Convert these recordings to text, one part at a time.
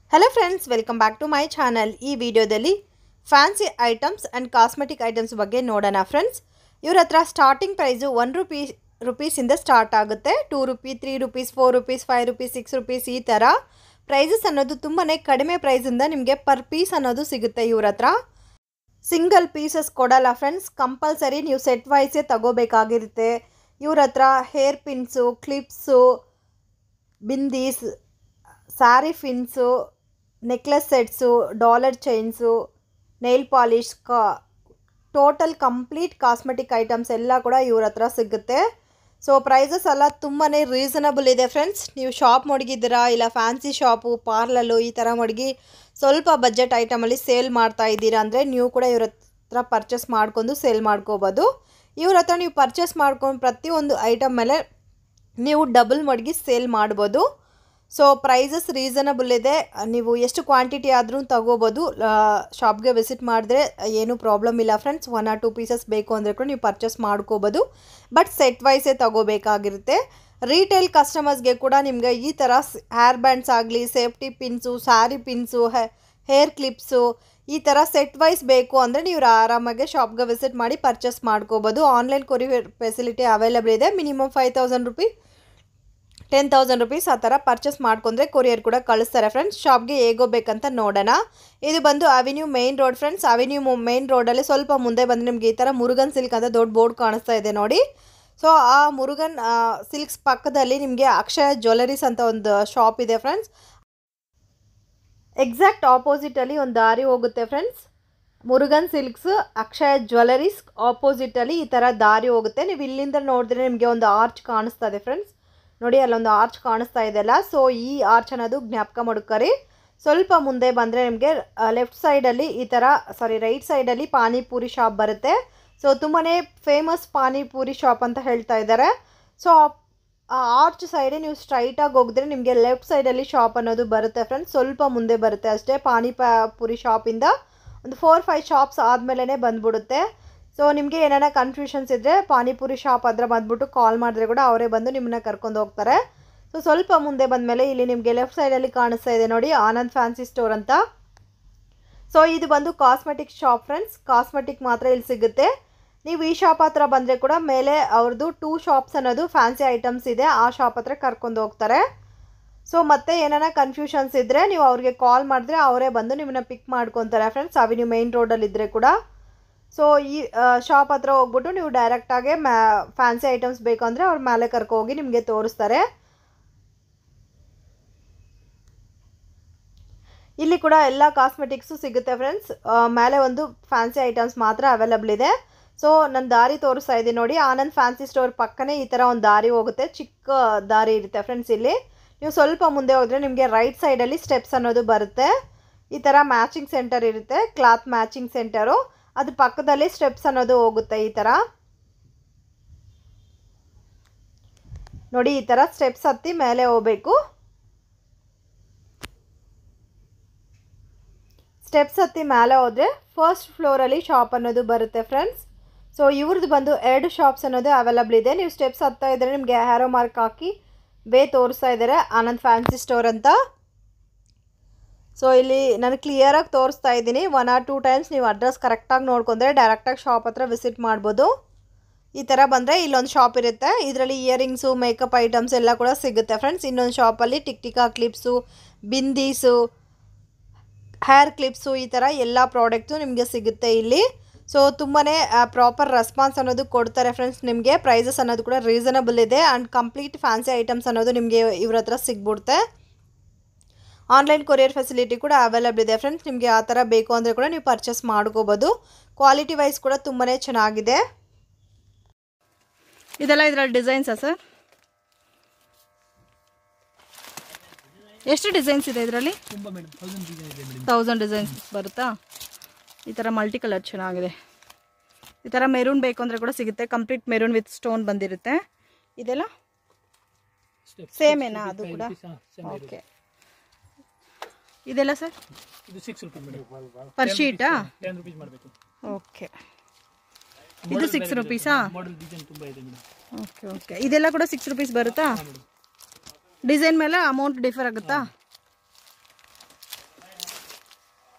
Hello friends welcome back to my channel ಈ ವಿಡಿಯೋದಲ್ಲಿ fancy items and cosmetic items ಬಗ್ಗೆ ನೋಡೋಣ ಫ್ರೆಂಡ್ಸ್ ಇವ್ರ ಹತ್ರ ಸ್ಟಾರ್ಟಿಂಗ್ ಪ್ರೈಸು ಒನ್ ರುಪೀ ರುಪೀಸಿಂದ ಸ್ಟಾರ್ಟ್ ಆಗುತ್ತೆ two rupee three rupees four rupees five rupees six rupees ಈ ಥರ ಪ್ರೈಸಸ್ ಅನ್ನೋದು ತುಂಬಾ ಕಡಿಮೆ ಪ್ರೈಸಿಂದ ನಿಮಗೆ ಪರ್ ಪೀಸ್ ಅನ್ನೋದು ಸಿಗುತ್ತೆ ಇವ್ರ ಹತ್ರ ಸಿಂಗಲ್ ಪೀಸಸ್ ಕೊಡಲ್ಲ ಫ್ರೆಂಡ್ಸ್ ಕಂಪಲ್ಸರಿ ನೀವು ಸೆಟ್ ವೈಸೇ ತಗೋಬೇಕಾಗಿರುತ್ತೆ ಇವ್ರ ಹತ್ರ hair pins clips bindis sari pins necklace sets dollar chains nail polish ಕಾ ಟೋಟಲ್ ಕಂಪ್ಲೀಟ್ ಕಾಸ್ಮೆಟಿಕ್ ಐಟಮ್ಸ್ ಎಲ್ಲ ಕೂಡ ಇವ್ರ ಹತ್ರ ಸಿಗುತ್ತೆ ಸೊ ಪ್ರೈಸಸ್ ಎಲ್ಲ ತುಂಬಾ ರೀಸನಬಲ್ ಇದೆ ಫ್ರೆಂಡ್ಸ್ ನೀವು ಶಾಪ್ ಮಡಗಿದ್ದೀರಾ ಇಲ್ಲ ಫ್ಯಾನ್ಸಿ ಶಾಪು ಪಾರ್ಲಲ್ಲು ಈ ಥರ ಮಡಗಿ ಸ್ವಲ್ಪ ಬಜೆಟ್ ಐಟಮಲ್ಲಿ ಸೇಲ್ ಮಾಡ್ತಾ ಇದ್ದೀರಾ ಅಂದರೆ ನೀವು ಕೂಡ ಇವ್ರ ಹತ್ರ ಪರ್ಚೇಸ್ ಮಾಡ್ಕೊಂಡು ಸೇಲ್ ಮಾಡ್ಕೋಬೋದು ಇವ್ರ ಹತ್ರ ನೀವು ಪರ್ಚೇಸ್ ಮಾಡ್ಕೊಂಡು ಪ್ರತಿಯೊಂದು ಐಟಮ್ ಮೇಲೆ ನೀವು ಡಬಲ್ ಮಡಗಿ ಸೇಲ್ ಮಾಡ್ಬೋದು ಸೊ ಪ್ರೈಸಸ್ ರೀಸನಬಲ್ ಇದೆ ನೀವು ಎಷ್ಟು ಕ್ವಾಂಟಿಟಿ ಆದರೂ ತಗೋಬೋದು ಶಾಪ್ಗೆ ವಿಸಿಟ್ ಮಾಡಿದ್ರೆ ಏನೂ ಪ್ರಾಬ್ಲಮ್ ಇಲ್ಲ friends one or two pieces ಬೇಕು ಅಂದರೆ ಕೂಡ ನೀವು ಪರ್ಚೇಸ್ ಮಾಡ್ಕೋಬೋದು ಬಟ್ ಸೆಟ್ ವೈಸೇ ತಗೋಬೇಕಾಗಿರುತ್ತೆ ರೀಟೇಲ್ ಕಸ್ಟಮರ್ಸ್ಗೆ ಕೂಡ ನಿಮಗೆ ಈ ಥರ ಹೇರ್ ಬ್ಯಾಂಡ್ಸ್ ಆಗಲಿ safety pins sari pins hair clips ಈ ಥರ ಸೆಟ್ ವೈಸ್ ಬೇಕು ಅಂದರೆ ನೀವು ಆರಾಮಾಗಿ ಶಾಪ್ಗೆ ವಿಸಿಟ್ ಮಾಡಿ ಪರ್ಚೇಸ್ ಮಾಡ್ಕೋಬೋದು ಆನ್ಲೈನ್ ಕೊರಿಯರ್ ಫೆಸಿಲಿಟಿ ಅವೈಲೇಬಲ್ ಇದೆ minimum five thousand rupees ten thousand rupees ಆ ಥರ ಪರ್ಚೇಸ್ ಮಾಡ್ಕೊಂಡ್ರೆ ಕೊರಿಯರ್ ಕೂಡ ಕಳಿಸ್ತಾರೆ ಫ್ರೆಂಡ್ಸ್ ಶಾಪ್ಗೆ ಹೇಗೋಬೇಕಂತ ನೋಡೋಣ ಇದು ಬಂದು avenue main road friends avenue main ರೋಡಲ್ಲಿ ಸ್ವಲ್ಪ ಮುಂದೆ ಬಂದು ನಿಮಗೆ ಈ ಥರ ಮುರುಗನ್ ಸಿಲ್ಕ್ ಅಂತ ದೊಡ್ಡ ಬೋರ್ಡ್ ಕಾಣಿಸ್ತಾ ಇದೆ ನೋಡಿ ಸೊ ಆ ಮುರುಗನ್ ಸಿಲ್ಕ್ಸ್ ಪಕ್ಕದಲ್ಲಿ ನಿಮಗೆ ಅಕ್ಷಯ ಜ್ಯುವೆಲರೀಸ್ ಅಂತ ಒಂದು ಶಾಪ್ ಇದೆ ಫ್ರೆಂಡ್ಸ್ ಎಕ್ಸಾಕ್ಟ್ ಆಪೋಸಿಟಲ್ಲಿ ಒಂದು ದಾರಿ ಹೋಗುತ್ತೆ friends Murugan silks Akshaya jewelleries ಆಪೋಸಿಟಲ್ಲಿ ಈ ಥರ ದಾರಿ ಹೋಗುತ್ತೆ ನೀವು ಇಲ್ಲಿಂದ ನೋಡಿದ್ರೆ ನಿಮಗೆ ಒಂದು ಆರ್ಚ್ ಕಾಣಿಸ್ತಾ ಇದೆ ಫ್ರೆಂಡ್ಸ್ ನೋಡಿ ಅಲ್ಲೊಂದು ಆರ್ಚ್ ಕಾಣಿಸ್ತಾ ಇದೆಯಲ್ಲ ಸೊ ಈ ಆರ್ಚ್ ಅನ್ನೋದು ಜ್ಞಾಪಕ ಮಾಡ್ಕೊರಿ ಸ್ವಲ್ಪ ಮುಂದೆ ಬಂದರೆ ನಿಮಗೆ ಲೆಫ್ಟ್ ಸೈಡಲ್ಲಿ ಈ ಥರ ಸಾರಿ ರೈಟ್ ಸೈಡಲ್ಲಿ ಪಾನಿಪೂರಿ ಶಾಪ್ ಬರುತ್ತೆ ಸೊ ತುಂಬಾ ಫೇಮಸ್ ಪಾನಿಪೂರಿ ಶಾಪ್ ಅಂತ ಹೇಳ್ತಾ ಇದ್ದಾರೆ ಸೊ ಆ ಆರ್ಚ್ ಸೈಡೇ ನೀವು ಸ್ಟ್ರೈಟಾಗಿ ಹೋಗಿದ್ರೆ ನಿಮಗೆ ಲೆಫ್ಟ್ ಸೈಡಲ್ಲಿ ಶಾಪ್ ಅನ್ನೋದು ಬರುತ್ತೆ ಫ್ರೆಂಡ್ಸ್ ಸ್ವಲ್ಪ ಮುಂದೆ ಬರುತ್ತೆ ಅಷ್ಟೇ ಪಾನಿಪುರಿ ಶಾಪಿಂದ ಒಂದು ಫೋರ್ ಫೈವ್ ಶಾಪ್ಸ್ ಆದಮೇಲೆ ಬಂದ್ಬಿಡುತ್ತೆ ಸೊ ನಿಮಗೆ ಏನಾರ ಕನ್ಫ್ಯೂಷನ್ಸ್ ಇದ್ದರೆ ಪಾನಿಪುರಿ ಶಾಪ್ ಹತ್ರ ಬಂದ್ಬಿಟ್ಟು ಕಾಲ್ ಮಾಡಿದ್ರೆ ಕೂಡ ಅವರೇ ಬಂದು ನಿಮ್ಮನ್ನ ಕರ್ಕೊಂಡು ಹೋಗ್ತಾರೆ ಸೊ ಸ್ವಲ್ಪ ಮುಂದೆ ಬಂದಮೇಲೆ ಇಲ್ಲಿ ನಿಮಗೆ ಲೆಫ್ಟ್ ಸೈಡಲ್ಲಿ ಕಾಣಿಸ್ತಾ ಇದೆ ನೋಡಿ ಆನಂದ್ ಫ್ಯಾನ್ಸಿ ಸ್ಟೋರ್ ಅಂತ ಸೊ ಇದು ಬಂದು ಕಾಸ್ಮೆಟಿಕ್ ಶಾಪ್ ಫ್ರೆಂಡ್ಸ್ ಕಾಸ್ಮೆಟಿಕ್ ಮಾತ್ರ ಇಲ್ಲಿ ಸಿಗುತ್ತೆ ನೀವು ಈ ಶಾಪ್ ಹತ್ರ ಬಂದರೆ ಕೂಡ ಮೇಲೆ ಅವ್ರದ್ದು ಟೂ ಶಾಪ್ಸ್ ಅನ್ನೋದು ಫ್ಯಾನ್ಸಿ ಐಟಮ್ಸ್ ಇದೆ ಆ ಶಾಪ್ ಹತ್ರ ಕರ್ಕೊಂಡು ಹೋಗ್ತಾರೆ ಸೊ ಮತ್ತೆ ಏನಾರ ಕನ್ಫ್ಯೂಷನ್ಸ್ ಇದ್ದರೆ ನೀವು ಅವ್ರಿಗೆ ಕಾಲ್ ಮಾಡಿದ್ರೆ ಅವರೇ ಬಂದು ನಿಮ್ಮನ್ನ ಪಿಕ್ ಮಾಡ್ಕೊತಾರೆ ಫ್ರೆಂಡ್ಸ್ ಅವಿನ್ಯೂ ಮೇನ್ ರೋಡಲ್ಲಿ ಇದ್ದರೆ ಕೂಡ ಸೊ ಈ ಶಾಪ್ ಹತ್ರ ಹೋಗ್ಬಿಟ್ಟು ನೀವು ಡೈರೆಕ್ಟಾಗೆ ಮ್ಯಾ ಫ್ಯಾನ್ಸಿ ಐಟಮ್ಸ್ ಬೇಕಂದರೆ ಅವ್ರ ಮೇಲೆ ಕರ್ಕೊ ಹೋಗಿ ನಿಮಗೆ ತೋರಿಸ್ತಾರೆ ಇಲ್ಲಿ ಕೂಡ ಎಲ್ಲ ಕಾಸ್ಮೆಟಿಕ್ಸು ಸಿಗುತ್ತೆ ಫ್ರೆಂಡ್ಸ್ ಮೇಲೆ ಒಂದು ಫ್ಯಾನ್ಸಿ ಐಟಮ್ಸ್ ಮಾತ್ರ ಅವೈಲಬಲ್ ಇದೆ ಸೊ ನನ್ನ ದಾರಿ ತೋರಿಸ್ತಾ ಇದ್ದೀನಿ ನೋಡಿ ಆನಂದ್ ಫ್ಯಾನ್ಸಿ ಸ್ಟೋರ್ ಪಕ್ಕನೇ ಈ ಥರ ಒಂದು ದಾರಿ ಹೋಗುತ್ತೆ ಚಿಕ್ಕ ದಾರಿ ಇರುತ್ತೆ ಫ್ರೆಂಡ್ಸ್ ಇಲ್ಲಿ ನೀವು ಸ್ವಲ್ಪ ಮುಂದೆ ಹೋದರೆ ನಿಮಗೆ ರೈಟ್ ಸೈಡಲ್ಲಿ ಸ್ಟೆಪ್ಸ್ ಅನ್ನೋದು ಬರುತ್ತೆ ಈ ಥರ ಮ್ಯಾಚಿಂಗ್ ಸೆಂಟರ್ ಇರುತ್ತೆ ಕ್ಲಾತ್ ಮ್ಯಾಚಿಂಗ್ ಸೆಂಟರು ಅದ್ರ ಪಕ್ಕದಲ್ಲಿ ಸ್ಟೆಪ್ಸ್ ಅನ್ನೋದು ಹೋಗುತ್ತೆ ಈ ಥರ ನೋಡಿ ಈ ಥರ ಸ್ಟೆಪ್ಸ್ ಹತ್ತಿ ಮೇಲೆ ಹೋಗ್ಬೇಕು ಸ್ಟೆಪ್ಸ್ ಹತ್ತಿ ಮೇಲೆ ಹೋದರೆ ಫಸ್ಟ್ ಫ್ಲೋರಲ್ಲಿ ಶಾಪ್ ಅನ್ನೋದು ಬರುತ್ತೆ ಫ್ರೆಂಡ್ಸ್ ಸೊ ಇವ್ರದ್ದು ಬಂದು ಎರಡು ಶಾಪ್ಸ್ ಅನ್ನೋದು ಅವೈಲಬಲ್ ಇದೆ ನೀವು ಸ್ಟೆಪ್ಸ್ ಹತ್ತಾ ಇದ್ದರೆ ನಿಮಗೆ ಹ್ಯಾರೋ ಮಾರ್ಕ್ ಹಾಕಿ ಬೇ ತೋರಿಸ್ತಾ ಇದ್ದಾರೆ ಆನಂದ್ ಫ್ಯಾನ್ಸಿ ಸ್ಟೋರ್ ಅಂತ ಸೊ ಇಲ್ಲಿ ನಾನು ಕ್ಲಿಯರಾಗಿ ತೋರಿಸ್ತಾ ಇದ್ದೀನಿ ಒನ್ ಆರ್ ಟೂ ಟೈಮ್ಸ್ ನೀವು ಅಡ್ರೆಸ್ ಕರೆಕ್ಟಾಗಿ ನೋಡ್ಕೊಂಡ್ರೆ ಡೈರೆಕ್ಟಾಗಿ ಶಾಪ್ ಹತ್ರ ವಿಸಿಟ್ ಮಾಡ್ಬೋದು ಈ ಥರ ಬಂದರೆ ಇಲ್ಲೊಂದು ಶಾಪ್ ಇರುತ್ತೆ ಇದರಲ್ಲಿ ಇಯರಿಂಗ್ಸು ಮೇಕಪ್ ಐಟಮ್ಸ್ ಎಲ್ಲ ಕೂಡ ಸಿಗುತ್ತೆ ಫ್ರೆಂಡ್ಸ್ ಇನ್ನೊಂದು ಶಾಪಲ್ಲಿ ಟಿಕ್ ಟಿಕಾ ಕ್ಲಿಪ್ಸು ಬಿಂದೀಸು ಹೇರ್ ಕ್ಲಿಪ್ಸು ಈ ಥರ ಎಲ್ಲ ಪ್ರಾಡಕ್ಟು ನಿಮಗೆ ಸಿಗುತ್ತೆ ಇಲ್ಲಿ ಸೊ ತುಂಬಾ ಪ್ರಾಪರ್ ರೆಸ್ಪಾನ್ಸ್ ಅನ್ನೋದು ಕೊಡ್ತಾರೆ ಫ್ರೆಂಡ್ಸ್ ನಿಮಗೆ ಪ್ರೈಸಸ್ ಅನ್ನೋದು ಕೂಡ ರೀಸನಬಲ್ ಇದೆ ಆ್ಯಂಡ್ ಕಂಪ್ಲೀಟ್ ಫ್ಯಾನ್ಸಿ ಐಟಮ್ಸ್ ಅನ್ನೋದು ನಿಮಗೆ ಇವ್ರ ಹತ್ರ ಸಿಗ್ಬಿಡುತ್ತೆ ಆನ್ಲೈನ್ ಕೊರಿಯರ್ ಫೆಸಿಲಿಟಿ ಕೂಡ ಅವೈಲಬಲ್ ಇದೆ ಫ್ರೆಂಡ್ಸ್ ನಿಮಗೆ ಆ ಥರ ಬೇಕು ಅಂದರೆ ಕೂಡ ನೀವು ಪರ್ಚೇಸ್ ಮಾಡ್ಕೋಬೋದು ಕ್ವಾಲಿಟಿ ವೈಸ್ ಕೂಡ ತುಂಬಾ ಚೆನ್ನಾಗಿದೆ ಇದೆಲ್ಲ ಇದರಲ್ಲಿ ಡಿಸೈನ್ಸಾ ಸರ್ ಎಷ್ಟು ಡಿಸೈನ್ಸ್ ಇದೆ ಇದರಲ್ಲಿ ತೌಸಂಡ್ ಡಿಸೈನ್ಸ್ ಬರುತ್ತಾ ಈ ಥರ ಮಲ್ಟಿ ಕಲರ್ ಚೆನ್ನಾಗಿದೆ ಈ ಥರ ಮೆರೂನ್ ಬೇಕು ಅಂದರೆ ಕೂಡ ಸಿಗುತ್ತೆ ಕಂಪ್ಲೀಟ್ ಮೆರೂನ್ ವಿತ್ ಸ್ಟೋನ್ ಬಂದಿರುತ್ತೆ ಇದೆಲ್ಲ ಸೇಮ್ ಏನಾ ಅದು ಕೂಡ ಓಕೆ ಇದೆಲ್ಲ ಸರ್ ಇದು ಸಿಕ್ಸ್ ರುಪೀಸ್ ಮೇಡಮ್ ಪರ್ ಶೀಟಾ ಟೆನ್ ರುಪೀಸ್ ಮಾಡಬೇಕು ಓಕೆ ಇದು ಸಿಕ್ಸ್ ರುಪೀಸಾ ಮಾಡಲ್ ಡಿಸೈನ್ ತುಂಬ ಇದೆ ಮೇಡಮ್ ಓಕೆ ಓಕೆ ಇದೆಲ್ಲ ಕೂಡ ಸಿಕ್ಸ್ ರುಪೀಸ್ ಬರುತ್ತಾ ಡಿಸೈನ್ ಮೇಲೆ ಅಮೌಂಟ್ ಡಿಫರ್ ಆಗುತ್ತಾ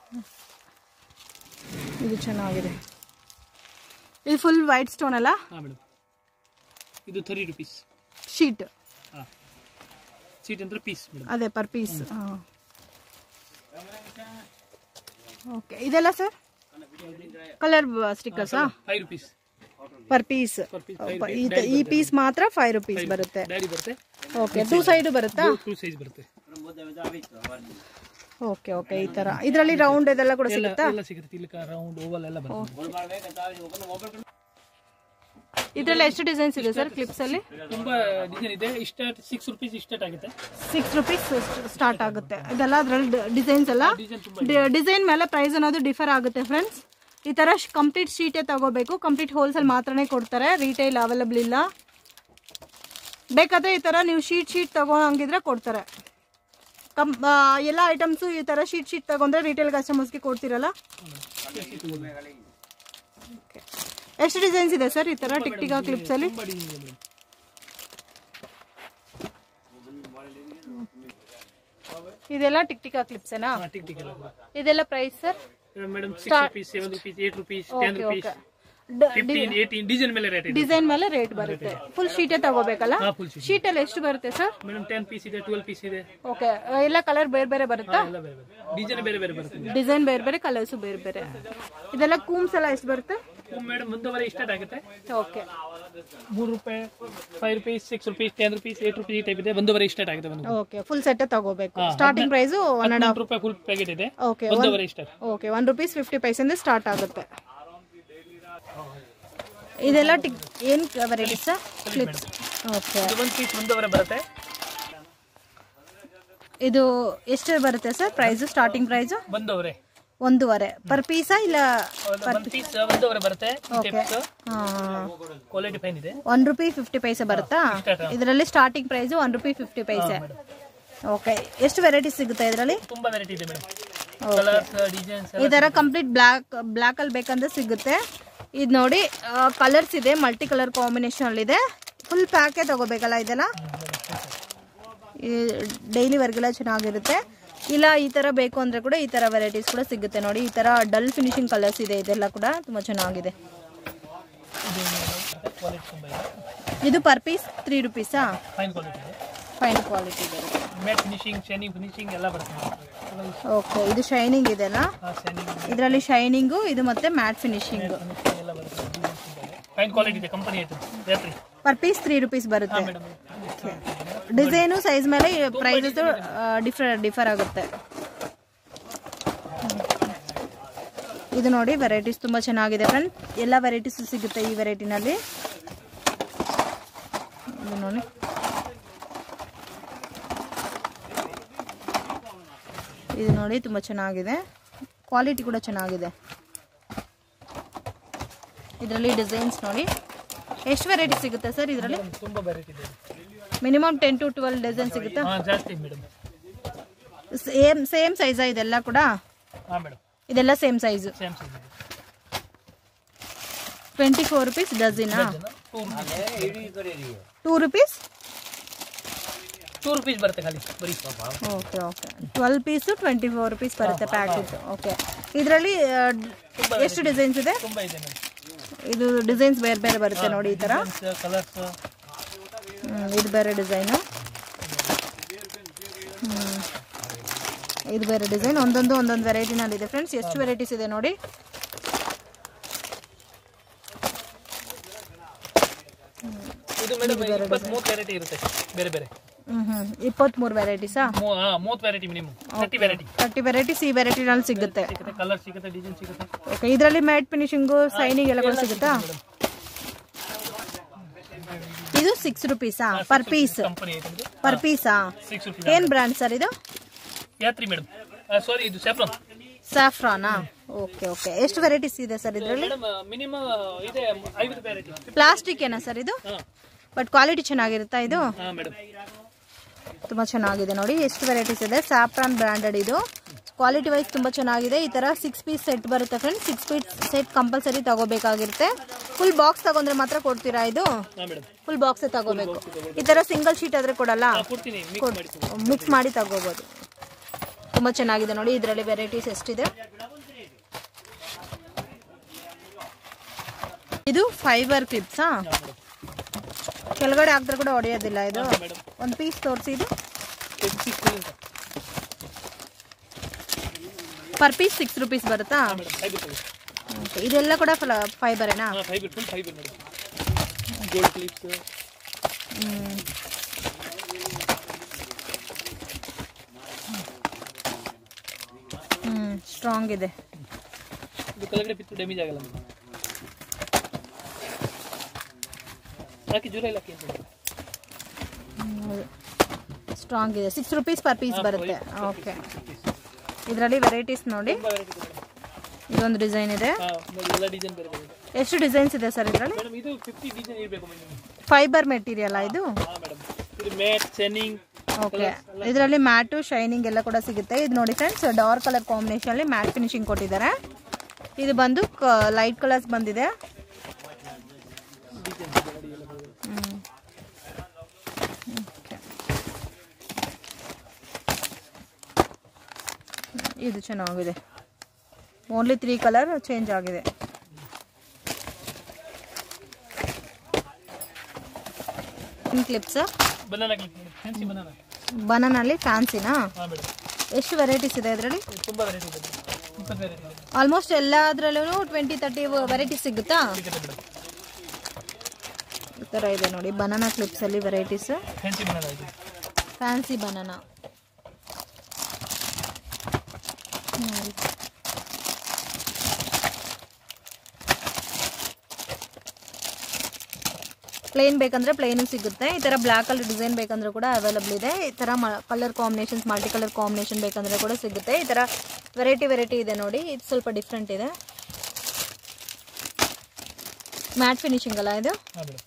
ಇದು ಚೆನ್ನಾಗಿದೆ ಇದು ಫುಲ್ ವೈಟ್ ಸ್ಟೋನ್ ಅಲ್ಲ ಹಾಂ ಮೇಡಮ್ ಇದು ಥರ್ಟಿ ರುಪೀಸ್ ಶೀಟ್ ಹಾಂ ಸೀಟ್ ಅಂದ್ರೆ ಪೀಸ್ ಮೇಡಮ್ ಅದೇ ಪರ್ ಪೀಸ್ ಓಕೆ ಇದೆಲ್ಲ ಸರ್ ಕಲರ್ ಸ್ಟಿಕ್ಕರ್ಸಾ five rupees per piece Per piece five rupees. ಈ ಪೀಸ್ ಮಾತ್ರ ಫೈವ್ ರುಪೀಸ್ ಬರುತ್ತೆ ಡ್ಯಾಡಿ ಬರುತ್ತೆ ಓಕೆ ಟೂ ಸೈಡು ಬರುತ್ತಾ ಟೂ ಸೈಜ್ ಬರುತ್ತೆ ಓಕೆ ಓಕೆ ಈ ತರ ಇದರಲ್ಲಿ ರೌಂಡ್ ಇದೆಲ್ಲ ಕೂಡ ಎಲ್ಲ ಸಿಗುತ್ತಾ ಎಲ್ಲ ಸಿಗುತ್ತೆ ತಿಲಕ ರೌಂಡ್ ಓವಲ್ ಎಲ್ಲ ಬರುತ್ತೆ ಇದರಲ್ಲಿ ಎಷ್ಟು ಡಿಸೈನ್ಸ್ ಇದೆ ಸರ್ ಕ್ಲಿಪ್ಸ್ ಅಲ್ಲಿ ತುಂಬಾ ಡಿಸೈನ್ ಇದೆ ಇಷ್ಟ ಸಿಕ್ಸ್ ರುಪೀಸ್ ಇಷ್ಟ ಆಗುತ್ತೆ ಸಿಕ್ಸ್ ರುಪೀಸ್ ಸ್ಟಾರ್ಟ್ ಆಗುತ್ತೆ ಇದೆಲ್ಲ ಅದರಲ್ಲಿ ಡಿಸೈನ್ಸ್ ಎಲ್ಲ ಡಿಸೈನ್ ತುಂಬಾ ಡಿಸೈನ್ ಮೇಲೆ ಪ್ರೈಸ್ ಅನ್ನೋದು ಡಿಫರ್ ಆಗುತ್ತೆ ಫ್ರೆಂಡ್ಸ್ ಈ ತರ ಕಂಪ್ಲೀಟ್ ಶೀಟೇ ತಗೋಬೇಕು ಕಂಪ್ಲೀಟ್ ಹೋಲ್ಸೇಲ್ ಮಾತ್ರನೇ ಕೊಡ್ತಾರೆ ರಿಟೈಲ್ ಅವೈಲಬಲ್ ಇಲ್ಲ ಬೇಕಾದ್ರೆ ಈ ತರ ನೀವು ಶೀಟ್ ಶೀಟ್ ತಗೋಂಗಿದ್ರೆ ಕೊಡ್ತಾರೆ ಕಂ ಆ, ಎಲ್ಲ ಐಟಮ್ಸು ಈ ತರ ಶೀಟ್ ಶೀಟ್ ತಗೊಂಡ್ರೆ ರಿಟೇಲ್ ಕಸ್ಟಮರ್ಸ್ಗೆ ಕೊಡ್ತೀರಲ್ಲ ಎಷ್ಟು ಡಿಸೈನ್ಸ್ ಇದೆ ಸರ್ ಈ ತರ ಟಿಕ್ ಟಿಕ್ ಕ್ಲಿಪ್ಸ್ ಅಲ್ಲಿ ತುಂಬಾ ಡಿಸೈನ್ ಇದೆ ಮೇಡಮ್ ಇದೆಲ್ಲ ಟಿಕ್ ಟಿಕ್ ಕ್ಲಿಪ್ಸೇನಾ ಹಾಂ ಟಿಕ್ ಟಿಕ್ ಎಲ್ಲ ಇದೆಲ್ಲ price sir madam six rupees seven rupees eight rupees ten rupees fifteen eighteen design ಮೇಲೆ ರೇಟ್ ಇದೆ ಡಿಸೈನ್ ಮೇಲೆ ರೇಟ್ ಬರುತ್ತೆ ಫುಲ್ ಶೀಟೇ ತಗೋಬೇಕಲ್ಲ ಹಾಂ ಫುಲ್ ಶೀಟ್ ಶೀಟ್ ಅಲ್ಲಿ ಎಷ್ಟು ಬರುತ್ತೆ ಸರ್ ಮೇಡಮ್ ಟೆನ್ ಪೀಸ್ ಇದೆ ಟ್ವೆಲ್ ಪೀಸ್ ಇದೆ ಓಕೆ ಎಲ್ಲ ಕಲರ್ ಬೇರೆ ಬೇರೆ ಬರುತ್ತಾ ಎಲ್ಲ ಬೇರೆ ಬೇರೆ ಡಿಸೈನ್ ಬೇರೆ ಬೇರೆ ಬರುತ್ತೆ ಡಿಸೈನ್ ಬೇರೆ ಬೇರೆ ಕಲರ್ಸು ಬೇರೆ ಬೇರೆ ಇದೆಲ್ಲ ಕೂಮ್ಸ್ ಎಲ್ಲ ಎಷ್ಟು ಬರುತ್ತೆ ಮೇಡಮ್ ಒಂದೂವರೆ ಸ್ಟಾರ್ಟ್ ಆಗುತ್ತೆ ಓಕೆ ಮೂರು ರೂಪಾಯಿ five rupees six rupees ten rupees eight rupees ಈ ಟೈಪ್ ಇದೆ ಒಂದೂವರೆ ಸ್ಟಾರ್ಟ್ ಆಗುತ್ತೆ ಒಂದು ಓಕೆ ಫುಲ್ ಸೆಟ್ ತಗೋಬೇಕು ಸ್ಟಾರ್ಟಿಂಗ್ ಪ್ರೈಸ್ ಒನ್ ಅಂಡ್ ಹದಿನೆಂಟು ರೂಪಾಯಿ ಫುಲ್ ಪ್ಯಾಕೆಟ್ ಇದೆ ಓಕೆ ಒಂದೂವರೆ start okay one rupees fifty ಪೈಸೆಂದ ಸ್ಟಾರ್ಟ್ ಆಗುತ್ತೆ ಇದೆಲ್ಲ ಟಿಕ್ ಏನು ವೆರೈಟೀಸ್ ಕ್ಲಿಪ್ಸ್ ಓಕೆ ಇದು ಒಂದು ಪೀಸ್ ಒಂದೂವರೆ ಬರುತ್ತೆ ಇದು ಎಷ್ಟು ಬರುತ್ತೆ ಸರ್ ಪ್ರೈಸು ಸ್ಟಾರ್ಟಿಂಗ್ ಪ್ರೈಸು ಒಂದೂವರೆ ಒಂದೂವರೆ ಪರ್ ಪೀಸಾ ಇಲ್ಲ ಒಂದು ಪೀಸ್ ಒಂದೂವರೆ ಬರುತ್ತೆ ಟೈಪ್ಸ್ ಹಾಂ ಕ್ವಾಲಿಟಿ ಫೈನ್ ಇದೆ ಒನ್ ರುಪಿ ಫಿಫ್ಟಿ ಪೈಸೆ ಬರುತ್ತಾ ಇದರಲ್ಲಿ starting price one rupee fifty paise okay ಎಷ್ಟು ವೆರೈಟಿ ಸಿಗುತ್ತೆ ಇದರಲ್ಲಿ ತುಂಬಾ ವೆರೈಟಿ ಇದೆ ಮೇಡಮ್ ಕಲರ್ಸ್ ಡಿಸೈನ್ಸ್ ಈ ಥರ ಕಂಪ್ಲೀಟ್ ಬ್ಲ್ಯಾಕ್ ಬ್ಲ್ಯಾಕಲ್ಲಿ ಬೇಕಂದ್ರೆ ಸಿಗುತ್ತೆ ಇದು ನೋಡಿ ಕಲರ್ಸ್ ಇದೆ ಮಲ್ಟಿ ಕಲರ್ ಕಾಂಬಿನೇಷನ್ ಇದೆ ಫುಲ್ ಪ್ಯಾಕೇ ತಗೋಬೇಕಲ್ಲ ಇದೆಲ್ಲ ಡೈಲಿ ವರ್ಗೆಲ್ಲ ಚೆನ್ನಾಗಿರುತ್ತೆ ಇಲ್ಲ ಈ ಥರ ಬೇಕು ಅಂದರೆ ಕೂಡ ಈ ಥರ ವೆರೈಟೀಸ್ ಕೂಡ ಸಿಗುತ್ತೆ ನೋಡಿ ಈ ಥರ ಡಲ್ ಫಿನಿಶಿಂಗ್ ಕಲರ್ಸ್ ಇದೆ ಇದೆಲ್ಲ ಕೂಡ ತುಂಬ ಚೆನ್ನಾಗಿದೆ ಕ್ವಾಲಿಟಿ ತುಂಬಾ ಇದೆ ಇದು ಪರ್ ಪೀಸ್ ತ್ರೀ ರುಪೀಸಾ ಫೈನ್ ಕ್ವಾಲಿಟಿ ಇದೆ ಫೈನ್ ಕ್ವಾಲಿಟಿ ಇದೆ ಮ್ಯಾಟ್ ಫಿನಿಶಿಂಗ್ ಶೈನಿಂಗ್ ಫಿನಿಶಿಂಗ್ ಎಲ್ಲ ಬರುತ್ತೆ ಓಕೆ ಇದು ಶೈನಿಂಗ್ ಇದೆಲ್ಲ ಹಾಂ ಶೈನಿಂಗ್ ಇದರಲ್ಲಿ ಶೈನಿಂಗು ಇದು ಮತ್ತೆ ಮ್ಯಾಟ್ ಫಿನಿಶಿಂಗ್ ಫಿನಿಶಿಂಗ್ ಎಲ್ಲ ಬರುತ್ತೆ ಫೈನ್ ಕ್ವಾಲಿಟಿ ಇದೆ ಕಂಪನಿ ಐತೆ ಜಾತ್ರೆ ಪರ್ ಪೀಸ್ ತ್ರೀ ರುಪೀಸ್ ಬರುತ್ತೆ ಮೇಡಮ್ ಡಿಸೈನು ಸೈಜ್ ಮೇಲೆ ಪ್ರೈಸಸ್ ಡಿಫರ್ ಡಿಫರ್ ಆಗುತ್ತೆ ಇದು ನೋಡಿ ವೆರೈಟೀಸ್ ತುಂಬ ಚೆನ್ನಾಗಿದೆ ಫ್ರೆಂಡ್ ಎಲ್ಲ ವೆರೈಟೀಸ್ ಸಿಗುತ್ತೆ ಈ ವೆರೈಟಿನಲ್ಲಿ ಇದು ನೋಡಿ ಇದು ನೋಡಿ ತುಂಬ ಚೆನ್ನಾಗಿದೆ ಕ್ವಾಲಿಟಿ ಕೂಡ ಚೆನ್ನಾಗಿದೆ ಇದರಲ್ಲಿ ಡಿಸೈನ್ಸ್ ನೋಡಿ ಎಷ್ಟು ವೆರೈಟಿ ಸಿಗುತ್ತೆ ಸರ್ ಇದರಲ್ಲಿ ತುಂಬಾ ವೆರೈಟಿ ಇದೆ minimum ten to twelve dozen ಸಿಗುತ್ತಾ ಹಾಂ ಜಾಸ್ತಿ ಮೇಡಮ್ ಸೇಮ್ ಸೇಮ್ ಸೈಜಾ ಇದೆಲ್ಲ ಕೂಡ ಹಾಂ ಮೇಡಮ್ ಇದೆಲ್ಲ ಸೇಮ್ ಸೈಜು ಸೇಮ್ ಸೈಜ್ ಇದೆ ಟ್ವೆಂಟಿ ಫೋರ್ ರುಪೀಸ್ ಡಜನಾ two two rupees two rupees ಬರುತ್ತೆ ಖಾಲಿ ಬರೀ okay okay twelve piece twenty four rupees ಬರುತ್ತೆ ಪ್ಯಾಕೆಟ್ ಓಕೆ ಇದರಲ್ಲಿ ಎಷ್ಟು ಡಿಸೈನ್ಸ್ ಇದೆ ತುಂಬಾ ಇದೆ ಮೇಡಮ್ ಇದು ಡಿಸೈನ್ಸ್ ಬೇರೆ ಬೇರೆ ಬರುತ್ತೆ ನೋಡಿ ಈ ಥರ ಕಲರ್ಸ್ ಹ್ಮ್, ಇದು ಬೇರೆ ಡಿಸೈನು ಇದು ಬೇರೆ ಡಿಸೈನ್ ಒಂದೊಂದು ಒಂದೊಂದು ವೆರೈಟಿನಲ್ಲಿ ಇದೆ ಫ್ರೆಂಡ್ಸ್ ಎಷ್ಟು ವೆರೈಟೀಸ್ ಇದೆ ನೋಡಿ ಇದು ಮೇಡಮ್ ಇಪ್ಪತ್ಮೂರು ವೆರೈಟಿ ಇರುತ್ತೆ ಬೇರೆ ಬೇರೆ ಹ್ಞೂ ಹ್ಞೂ ಇಪ್ಪತ್ತ್ಮೂರು ವೆರೈಟೀಸಾ ಮೂ- ಹಾ ಮೂವತ್ತು variety minimum thirty variety thirty varieties ಈ ವೆರೈಟಿನಲ್ಲಿ ಸಿಗುತ್ತೆ ಸಿಗುತ್ತೆ ಕಲರ್ ಸಿಗುತ್ತೆ ಡಿಸೈನ್ ಸಿಗುತ್ತೆ ಓಕೆ ಇದರಲ್ಲಿ ಮ್ಯಾಟ್ ಫಿನಿಶಿಂಗು ಸೈನಿಂಗ್ ಎಲ್ಲ ಕೂಡ ಸಿಗುತ್ತಾ ಇದು ಸಿಕ್ಸ್ ರುಪೀಸಾ ಪರ್ ಪೀಸ್ ಕಂಪನಿ ಐತೆ ಇದು ಪರ್ ಪೀಸಾ ಸಿಕ್ಸ್ ರುಪೀಸ್ ಏನು ಬ್ರ್ಯಾಂಡ್ ಸರ್ ಇದು ಯಾತ್ರಿ ಮೇಡಮ್ ಸಾರಿ ಇದು ಸ್ಯಾಫ್ರಾನ್ ಸ್ಯಾಫ್ರಾನಾ ಓಕೆ ಓಕೆ ಎಷ್ಟು ವೆರೈಟೀಸ್ ಇದೆ ಸರ್ ಇದರಲ್ಲಿ ಮೇಡಮ್ ಮಿನಿಮಮ್ ಇದೆ ಐವತ್ತು ವೆರೈಟಿ ಪ್ಲಾಸ್ಟಿಕ್ ಏನಾ ಸರ್ ಇದು ಹಾಂ ಬಟ್ ಕ್ವಾಲಿಟಿ ಚೆನ್ನಾಗಿರುತ್ತಾ ಇದು ಹಾಂ ಮೇಡಮ್ ತುಂಬ ಚೆನ್ನಾಗಿದೆ ನೋಡಿ ಎಷ್ಟು ವೆರೈಟೀಸ್ ಇದೆ ಸ್ಯಾಫ್ರಾನ್ ಬ್ರ್ಯಾಂಡೆಡ್ ಇದು ಕ್ವಾಲಿಟಿ ವೈಸ್ ತುಂಬ ಚೆನ್ನಾಗಿದೆ ಈ ಥರ ಸಿಕ್ಸ್ ಪೀಸ್ ಸೆಟ್ ಬರುತ್ತೆ friends six piece set compulsory ತಗೋಬೇಕಾಗಿರುತ್ತೆ ಫುಲ್ ಬಾಕ್ಸ್ ತಗೊಂಡ್ರೆ ಮಾತ್ರ ಕೊಡ್ತೀರಾ ಇದು ಹಾಂ ಮೇಡಮ್ ಫುಲ್ ಬಾಕ್ಸೇ ತಗೋಬೇಕು ಈ ಥರ ಸಿಂಗಲ್ ಶೀಟ್ ಆದ್ರೆ ಕೊಡಲ್ಲ ಕೊಡ್ತೀನಿ ಮಿಕ್ಸ್ ಮಾಡಿ ಮಿಕ್ಸ್ ಮಾಡಿ ತಗೋಬೋದು ತುಂಬ ಚೆನ್ನಾಗಿದೆ ನೋಡಿ ಇದರಲ್ಲಿ ವೆರೈಟೀಸ್ ಎಷ್ಟಿದೆ ಇದು ಫೈಬರ್ ಕ್ಲಿಪ್ಸಾ ಮೇಡಮ್ ಕೆಳಗಡೆ ಹಾಕಿದ್ರೆ ಕೂಡ ಹೊಡೆಯೋದಿಲ್ಲ ಇದು ಮೇಡಮ್ ಒಂದು ಪೀಸ್ ತೋರಿಸಿ ಇದು six per piece six rupees ಬರುತ್ತಾ ಮೇಡಮ್ ಫೈಬರ್ ಕಲರ್ Okay, ಇದೆಲ್ಲ ಕೂಡ ಫೈಬರೇನಾ ಹಾಂ fibre full fibre madam gold clips ಹ್ಞೂ ಸ್ಟ್ರಾಂಗ್ ಇದೆ ಇದು ಕೆಳಗಡೆ ಬಿತ್ತು ಡ್ಯಾಮೇಜ್ ಆಗಲ್ಲ ಮೇಡಮ್ ಯಾಕೆ ಜ್ವರ ಇಲ್ಲ ಹಾಕಿ ಮೇಡಮ್ ಸ್ಟ್ರಾಂಗ್ ಇದೆ ಸಿಕ್ಸ್ ರುಪೀಸ್ ಪರ್ ಪೀಸ್ ಬರುತ್ತೆ ಓಕೆ ಇದರಲ್ಲಿ ವೆರೈಟೀಸ್ ನೋಡಿ ತುಂಬ ವೆರೈಟಿ ಇದೆ ಮೇಡಮ್ ಇದೊಂದು ಡಿಸೈನ್ ಇದೆ ಹಾಂ ನೋಡಿ ಎಲ್ಲ ಡಿಸೈನ್ ಬೇರೆ ಬೇರೆ ಎಷ್ಟು ಡಿಸೈನ್ಸ್ ಇದೆ ಸರ್ ಇದರಲ್ಲಿ ಮೇಡಮ್ ಇದು ಫಿಫ್ಟಿ ಡಿಸೈನ್ ಇರಬೇಕು ಮೇಡಮ್ ಫೈಬರ್ ಮೆಟೀರಿಯಲ್ ಇದು ಹಾಂ ಮೇಡಮ್ ಇದು ಮ್ಯಾಟ್ ಸೆನ್ನಿಂಗ್ ಓಕೆ ಇದರಲ್ಲಿ ಮ್ಯಾಟು ಶೈನಿಂಗ್ ಎಲ್ಲ ಕೂಡ ಸಿಗುತ್ತೆ ಇದು ನೋಡಿ ಫ್ರೆಂಡ್ಸ್ ಡಾರ್ಕ್ ಕಲರ್ ಕಾಂಬಿನೇಷನ್ ಅಲ್ಲಿ ಮ್ಯಾಟ್ ಫಿನಿಶಿಂಗ್ ಕೊಟ್ಟಿದ್ದಾರೆ ಇದು ಬಂದು ಲೈಟ್ ಕಲರ್ಸ್ ಬಂದಿದೆ ಹ್ಮ್. Okay. ಇದು ಚೆನ್ನಾಗಿದೆ ಓನ್ಲಿ ತ್ರೀ ಕಲರ್ ಚೇಂಜ್ ಆಗಿದೆ clips banana clip madam fancy banana ಬನಾನಲ್ಲಿ ಫ್ಯಾನ್ಸಿನಾ ಹಾಂ ಮೇಡಮ್ ಎಷ್ಟು ವೆರೈಟೀಸ್ ಇದೆ ಇದರಲ್ಲಿ ತುಂಬ ವೆರೈಟಿ ಇದೆ ಇಪ್ಪತ್ತು ವೆರೈಟಿ ಇದೆ ಆಲ್ಮೋಸ್ಟ್ ಎಲ್ಲದರಲ್ಲೂ ಟ್ವೆಂಟಿ ತರ್ಟಿ ವೆರೈಟೀಸ್ ಸಿಗುತ್ತಾ ಸಿಗುತ್ತೆ ಮೇಡಮ್ ಈ ಥರ ಇದೆ ನೋಡಿ ಬನಾನಾ ಕ್ಲಿಪ್ಸಲ್ಲಿ ವೆರೈಟೀಸ್ ಫ್ಯಾನ್ಸಿ ಬನಾನಾ ಇದೆ ಫ್ಯಾನ್ಸಿ ಬನಾನಾ ಪ್ಲೇನ್ ಬೇಕಂದ್ರೆ ಪ್ಲೇನು ಸಿಗುತ್ತೆ ಈ ಥರ ಬ್ಲ್ಯಾಕ್ ಕಲರ್ ಡಿಸೈನ್ ಬೇಕಂದ್ರೆ ಕೂಡ ಅವೈಲಬಲ್ ಇದೆ ಈ ಥರ colour combinations multi colour combination ಬೇಕಂದ್ರೆ ಕೂಡ ಸಿಗುತ್ತೆ ಈ ಥರ ವೆರೈಟಿ ವೆರೈಟಿ ಇದೆ ನೋಡಿ ಇದು ಸ್ವಲ್ಪ ಡಿಫ್ರೆಂಟ್ ಇದೆ ಮ್ಯಾಟ್ ಫಿನಿಶಿಂಗ್ ಅಲ್ಲ ಇದು ಹಾಂ ಮೇಡಮ್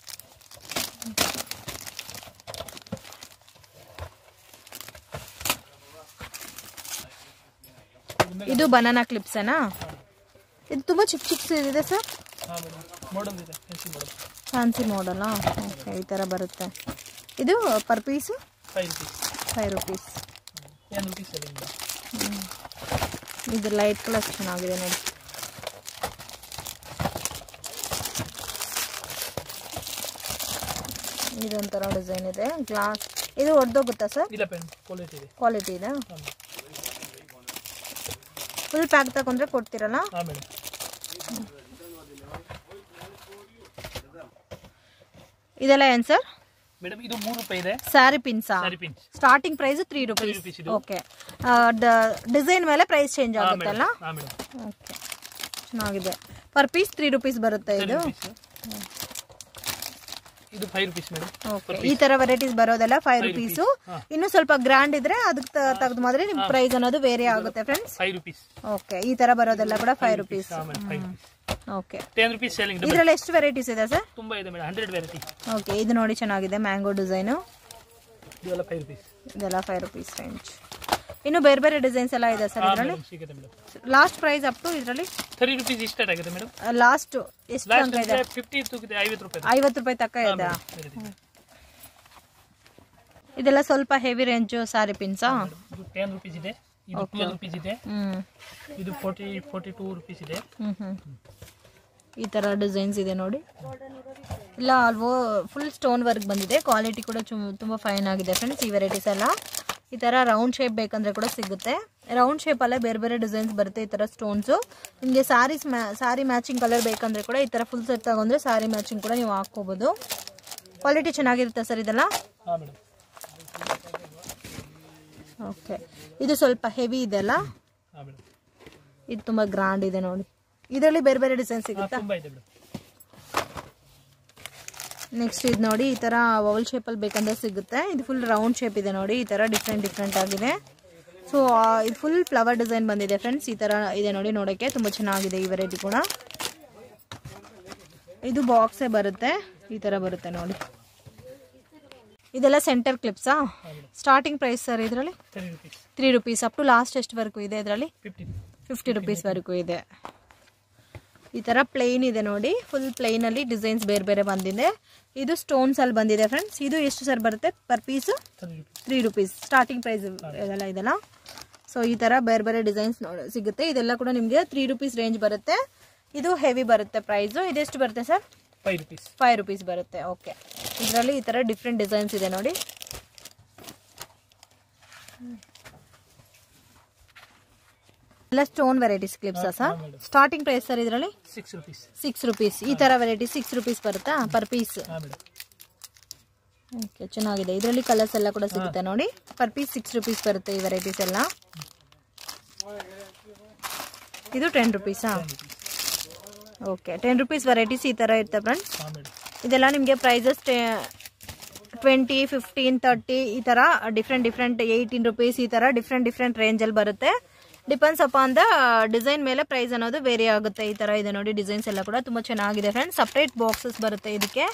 ಇದು ಬನಾನಾ ಕ್ಲಿಪ್ಸನಾ ಇದು ತುಂಬ ಚಿಕ್ಕ ಚಿಕ್ಕ ಇದೆ ಸರ್ ಹಾಂ ಮೇಡಮ್ ಮಾಡಲ್ ಇದೆ ಫ್ಯಾನ್ಸಿ ಮಾಡಲ್ ಫ್ಯಾನ್ಸಿ ಮಾಡಲಾ ಓಕೆ ಈ ಥರ ಬರುತ್ತೆ ಇದು per piece five rupees five rupees ten rupees ಅಲ್ಲಿ ಮೇಡಮ್ ಇದು ಲೈಟ್ ಕಲರ್ ಚೆನ್ನಾಗಿದೆ ನೋಡಿ ಇದೊಂಥರ ಡಿಸೈನ್ ಇದೆ ಗ್ಲಾಸ್ ಇದು ಹೊಡೆದೋಗುತ್ತಾ ಸರ್ ಇಲ್ಲ ಪೆನ್ ಕ್ವಾಲಿಟಿ ಇದೆ ಕ್ವಾಲಿಟಿ ಇದೆ ಹಾಂ ಫುಲ್ ಪ್ಯಾಕ್ ತಗೊಂಡ್ರೆ ಕೊಡ್ತೀರಲ್ಲ ಹಾಂ ಮೇಡಮ್ ಇದೆಲ್ಲ ಏನು ಸರ್ ಮೇಡಮ್ ಇದು ಮೂರು ರೂಪಾಯಿ ಇದೆ ಸ್ಯಾರಿ ಪಿನ್ಸಾ sari pins starting price three rupees rupees ಇದು. ಓಕೆ ಡಿಸೈನ್ ಮೇಲೆ ಪ್ರೈಸ್ ಚೇಂಜ್ ಹಾಂ ಆಗುತ್ತಲ್ಲ ಮೇಡಮ್ ಹಾಂ ಮೇಡಮ್ ಓಕೆ ಚೆನ್ನಾಗಿದೆ ಪರ್ ಪೀಸ್ ತ್ರೀ ರುಪೀಸ್ ಬರುತ್ತೆ ಇದು ಇದು ಫೈವ್ ರುಪೀಸ್ ಮೇಡಮ್ ಓಕೆ ಈ ತರ ವೆರೈಟೀಸ್ ಬರೋದೆಲ್ಲ ಫೈವ್ ರುಪೀಸು ಇನ್ನು ಸ್ವಲ್ಪ ಗ್ರ್ಯಾಂಡ್ ಇದ್ರೆ ಅದಕ್ಕೆ ತೆಗೆದು ಮಾತ್ರ ನಿಮ್ ಪ್ರೈಸ್ ಅನ್ನೋದು ಬೇರೆ ಆಗುತ್ತೆ ಫ್ರೆಂಡ್ಸ್ ಫೈವ್ ರುಪೀಸ್ ಓಕೆ ಈ ತರ ಬರೋದೆಲ್ಲ ಕೂಡ ಫೈವ್ ರುಪೀಸ್ ಹಾಂ madam five rupees okay ten rupees selling double ಇದರಲ್ಲಿ ಎಷ್ಟು ವೆರೈಟೀಸ್ ಇದೆ ಸರ್ ತುಂಬ ಇದೆ ಮೇಡಮ್ ಹಂಡ್ರೆಡ್ ವೆರೈಟಿ ಓಕೆ ಇದು ನೋಡಿ ಚೆನ್ನಾಗಿದೆ ಮ್ಯಾಂಗೋ ಡಿಸೈನು ಇದೆಲ್ಲ ಫೈವ್ ರುಪೀಸ್ ಇದೆಲ್ಲ ಫೈವ್ ರುಪೀಸ್ ರೇಂಜ್ ಇನ್ನು ಬೇರೆ ಬೇರೆ ಡಿಸೈನ್ಸ್ ಎಲ್ಲ ಇದೆ ಸರ್ ಹಾಂ ಇದರಲ್ಲಿ ಮೇಡಮ್ ಸಿಗುತ್ತೆ madam last price up to ಇದರಲ್ಲಿ ಥರ್ಟಿ ರುಪೀಸ್ ಸ್ಟಾರ್ಟ್ ಆಗುತ್ತೆ ಮೇಡಮ್ ಲಾಸ್ಟ್ ಎಷ್ಟು ಲಾಸ್ಟ್ ತನಕ ಇದೆ ಫಿಫ್ಟಿ ತೂಗಿದೆ ಐವತ್ತು ರೂಪಾಯಿ ಐವತ್ತು ರೂಪಾಯಿ ತನಕ ಇದೆ ಇದೆಲ್ಲ ಸ್ವಲ್ಪ ಹೆವಿ ರೇಂಜ್ ಸಾರಿ ಪಿನ್ಸಾ ಇದು ಟೆನ್ ರುಪೀಸ್ ಇದೆ ಇದು ಟ್ವೆಲ್ ರುಪೀಸ್ ಇದೆ ಹ್ಮ್ ಇದು ಫೋರ್ಟಿ ಫೋರ್ಟಿ ಟೂ ರುಪೀಸ್ ಇದೆ ಹ್ಮ್ ಹ್ಮ್ ಈ ಥರ ಡಿಸೈನ್ಸ್ ಇದೆ ನೋಡಿ ಇಲ್ಲ ಅಲ್ವೋ ಫುಲ್ ಸ್ಟೋನ್ ವರ್ಕ್ ಬಂದಿದೆ ಕ್ವಾಲಿಟಿ ಕೂಡ ಚು- ತುಂಬ ಫೈನ್ ಆಗಿದೆ ಫ್ರೆಂಡ್ಸ್ ಈ ವೆರೈಟೀಸ್ ಎಲ್ಲ ಈ ಥರ ರೌಂಡ್ ಶೇಪ್ ಬೇಕಂದ್ರೆ ಕೂಡ ಸಿಗುತ್ತೆ ರೌಂಡ್ ಶೇಪಲ್ಲೇ ಬೇರೆ ಬೇರೆ ಡಿಸೈನ್ಸ್ ಬರುತ್ತೆ ಈ ಥರ ಸ್ಟೋನ್ಸು ನಿಮಗೆ ಸ್ಯಾರೀಸ್ ಮ್ಯಾ ಸ್ಯಾರಿ ಮ್ಯಾಚಿಂಗ್ ಕಲರ್ ಬೇಕಂದ್ರೆ ಕೂಡ ಈ ಥರ ಫುಲ್ ಸೆಟ್ ತಗೊಂಡ್ರೆ ಸ್ಯಾರಿ ಮ್ಯಾಚಿಂಗ್ ಕೂಡ ನೀವು ಹಾಕ್ಕೋಬೋದು ಕ್ವಾಲಿಟಿ ಚೆನ್ನಾಗಿರುತ್ತೆ ಸರ್ ಇದೆಲ್ಲ ಹಾಂ ಮೇಡಮ್ ಓಕೆ ಇದು ಸ್ವಲ್ಪ ಹೆವಿ ಇದೆ ಅಲ್ಲ ಹಾಂ ಮೇಡಮ್ ಇದು ತುಂಬ ಗ್ರ್ಯಾಂಡ್ ಇದೆ ನೋಡಿ ಇದರಲ್ಲಿ ಬೇರೆ ಬೇರೆ ಡಿಸೈನ್ ಹಾಂ ಸಿಗುತ್ತಾ ತುಂಬ ಇದೆ ಮೇಡಮ್ ನೆಕ್ಸ್ಟ್ ಇದು ನೋಡಿ ಈ ಥರ ವೌಲ್ ಶೇಪಲ್ಲಿ ಬೇಕಂದ್ರೆ ಸಿಗುತ್ತೆ ಇದು ಫುಲ್ ರೌಂಡ್ ಶೇಪ್ ಇದೆ ನೋಡಿ ಈ ಥರ ಡಿಫ್ರೆಂಟ್ ಡಿಫ್ರೆಂಟ್ ಆಗಿದೆ ಸೊ ಇದು ಫುಲ್ ಫ್ಲವರ್ ಡಿಸೈನ್ ಬಂದಿದೆ ಫ್ರೆಂಡ್ಸ್ ಈ ಥರ ಇದೆ ನೋಡಿ ನೋಡೋಕ್ಕೆ ತುಂಬ ಚೆನ್ನಾಗಿದೆ ಈ ವೆರೈಟಿ ಕೂಡ ಇದು ಬಾಕ್ಸೇ ಬರುತ್ತೆ ಈ ಥರ ಬರುತ್ತೆ ನೋಡಿ ಇದೆಲ್ಲ ಸೆಂಟರ್ ಕ್ಲಿಪ್ಸಾ ಸ್ಟಾರ್ಟಿಂಗ್ ಪ್ರೈಸ್ ಸರ್ ಇದರಲ್ಲಿ thirty rupees three rupees up to last ಎಷ್ಟುವರೆಗೂ ಇದೆ ಇದರಲ್ಲಿ ಫಿಫ್ಟಿ ಫಿಫ್ಟಿ ರುಪೀಸ್ವರೆಗೂ ಇದೆ ಈ ಥರ ಪ್ಲೇನ್ ಇದೆ ನೋಡಿ ಫುಲ್ ಪ್ಲೇನಲ್ಲಿ ಡಿಸೈನ್ಸ್ ಬೇರೆ ಬೇರೆ ಬಂದಿದೆ ಇದು ಸ್ಟೋನ್ಸ್ ಅಲ್ಲಿ ಬಂದಿದೆ ಫ್ರೆಂಡ್ಸ್ ಇದು ಎಷ್ಟು ಸರ್ ಬರುತ್ತೆ per piece thirty rupees three rupees starting price ಇದೆಲ್ಲ ಇದೆಲ್ಲ ಸೊ ಈ ಥರ ಬೇರೆ ಬೇರೆ ಡಿಸೈನ್ಸ್ ನೋಡಿ ಸಿಗುತ್ತೆ ಇದೆಲ್ಲ ಕೂಡ ನಿಮಗೆ ತ್ರೀ ರುಪೀಸ್ ರೇಂಜ್ ಬರುತ್ತೆ ಇದು ಹೆವಿ ಬರುತ್ತೆ ಪ್ರೈಸು ಇದೆಷ್ಟು ಬರುತ್ತೆ sir five rupees five rupees ಬರುತ್ತೆ ಓಕೆ ಇದರಲ್ಲಿ ಈ ಥರ ಡಿಫ್ರೆಂಟ್ ಡಿಸೈನ್ಸ್ ಇದೆ ನೋಡಿ ಎಲ್ಲ ಸ್ಟೋನ್ ವೆರೈಟೀಸ್ ಕ್ಲಿಪ್ಸಾ ಸರ್ ಸ್ಟಾರ್ಟಿಂಗ್ ಪ್ರೈಸ್ ಸರ್ ಇದರಲ್ಲಿ ಸಿಕ್ಸ್ ರುಪೀಸ್ ಸಿಕ್ಸ್ ರುಪೀಸ್ ಈ ಥರ ವೆರೈಟಿ ಸಿಕ್ಸ್ ರುಪೀಸ್ ಬರುತ್ತಾ ಪರ್ ಪೀಸ್ ಹಾಂ ಮೇಡಮ್ ಓಕೆ ಚೆನ್ನಾಗಿದೆ ಇದರಲ್ಲಿ ಕಲರ್ಸ್ ಎಲ್ಲ ಕೂಡ ಸಿಗುತ್ತೆ ನೋಡಿ ಪರ್ ಪೀಸ್ ಸಿಕ್ಸ್ ರುಪೀಸ್ ಬರುತ್ತೆ ಈ ವೆರೈಟೀಸ್ ಎಲ್ಲ ಇದು ಟೆನ್ ರುಪೀಸಾ ಓಕೆ ಟೆನ್ ರುಪೀಸ್ ವೆರೈಟೀಸ್ ಈ ಥರ ಇರುತ್ತೆ ಫ್ರೆಂಡ್ಸ್ ಹಾಂ ಮೇಡಮ್ ಇದೆಲ್ಲ ನಿಮಗೆ ಪ್ರೈಸಸ್ ಟ್ವೆಂಟಿ ಫಿಫ್ಟೀನ್ ತರ್ಟಿ ಈ ಥರ ಡಿಫ್ರೆಂಟ್ ಡಿಫ್ರೆಂಟ್ ಏಯ್ಟೀನ್ ರುಪೀಸ್ ಈ ಥರ ಡಿಫ್ರೆಂಟ್ ಡಿಫ್ರೆಂಟ್ ರೇಂಜಲ್ಲಿ ಬರುತ್ತೆ ಡಿಪೆಂಡ್ಸ್ ಅಪಾನ್ ದ ಡಿಸೈನ್ ಮೇಲೆ ಪ್ರೈಸ್ ಅನ್ನೋದು ವೇರಿ ಆಗುತ್ತೆ ಈ ಥರ ಇದೆ ನೋಡಿ ಡಿಸೈನ್ಸ್ ಎಲ್ಲ ಕೂಡ ತುಂಬ ಚೆನ್ನಾಗಿದೆ ಫ್ರೆಂಡ್ಸ್ ಸಪ್ರೇಟ್ ಬಾಕ್ಸಸ್ ಬರುತ್ತೆ ಇದಕ್ಕೆ